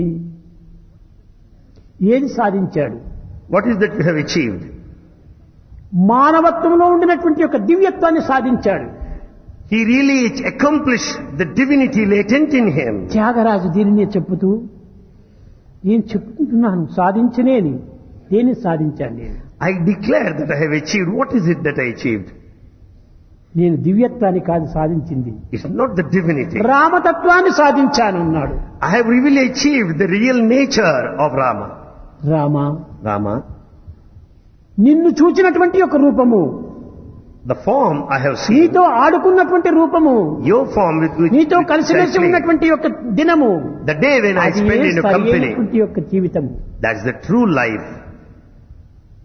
ఏది సాధించాడు What is that you have achieved? మానవత్వంలో ఉండినటువంటి యొక్క దివ్యత్వాన్ని సాధించాడు He really accomplished the divinity latent in him. Tyagaraju దీనినే చెప్పుతూ నేను చెప్పుకుంటున్నాను సాధించనేని దేన్ని సాధించాను నేను I declare that I have achieved. What is it that I achieved? నేను దివ్యత్వాన్ని కాదు సాధించింది It's not the divinity. రామతత్వాన్ని సాధించాను అన్నాడు I have really achieved the real nature of Rama. Rama Rama, నిన్ను చూచినటువంటి ఒక రూపము the form I have seen, నీతో ఆడుకున్నటువంటి రూపము your form with which నీతో which I కలిసిమెలిసి sleep, ఉన్నటువంటి యొక్క దినము the day when I అది spend ఏ in your సరి company, అయినటువంటి యొక్క జీవితము that's the true life.